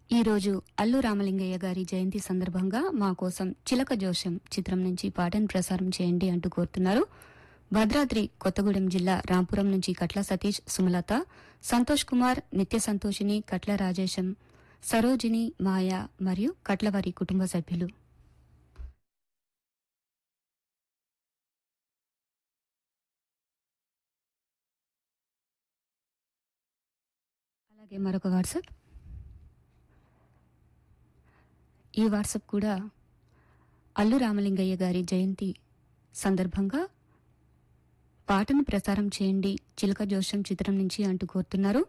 ఈరోజు అల్లు రామలింగయ్య గారి జయంతి సందర్భంగా మా కోసం చిలక జోషం చిత్రం నుంచి పాటను ప్రసారం చేయండి అంటూ కోరుతున్నారు భద్రాద్రి కొత్తగూడెం జిల్లా రాంపురం నుంచి కట్ల సతీష్ సుమలత సంతోష్ కుమార్ నిత్య సంతోషిని కట్ల రాజేశం సరోజిని మాయ మరియు కట్ల వారి కుటుంబ సభ్యులు అలాగే మరొక వాట్సాప్ ఈ వాట్సాప్ కూడా అల్లు రామలింగయ్య గారి జయంతి సందర్భంగా పాటను ప్రసారం చేయండి చిలక జోషం చిత్రం నుంచి అంటూ కోరుతున్నారు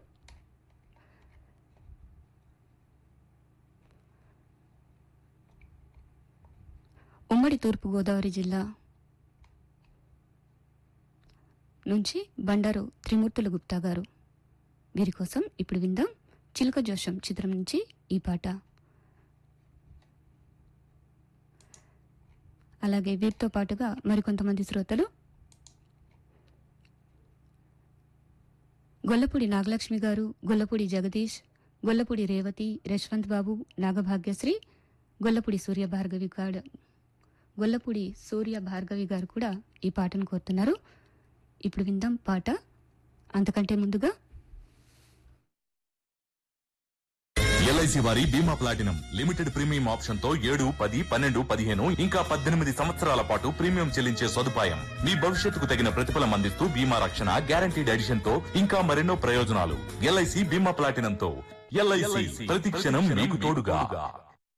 ఉమ్మడి తూర్పు గోదావరి జిల్లా నుంచి బండారు త్రిమూర్తుల గుప్తా గారు వీరి కోసం ఇప్పుడు విందాం చిలుక జోషం చిత్రం నుంచి ఈ పాట అలాగే వీరితో పాటుగా మరికొంతమంది శ్రోతలు గొల్లపూడి నాగలక్ష్మి గారు గొల్లపూడి జగదీష్ గొల్లపూడి రేవతి యశ్వంత్ బాబు నాగభాగ్యశ్రీ గొల్లపూడి సూర్య భార్గవి గారు గొల్లపూడి సూర్య భార్గవి గారు కూడా ఈ పాటను కోరుతున్నారు ఇప్పుడు విందాం పాట అంతకంటే ముందుగా ఎల్ఐసి వారి బీమా ప్లాటినం లిమిటెడ్ ప్రీమియం ఆప్షన్ తో ఏడు పది పన్నెండు పదిహేను ఇంకా పద్దెనిమిది సంవత్సరాల పాటు ప్రీమియం చెల్లించే సదుపాయం మీ భవిష్యత్తుకు తగిన ప్రతిఫలం అందిస్తూ బీమా రక్షణ గ్యారంటీడ్ ఎడిషన్ తో ఇంకా మరెన్నో ప్రయోజనాలు ఎల్ఐసి బీమా ప్లాటినం తో ఎల్ఐసి ప్రతి క్షణం మీకు తోడుగా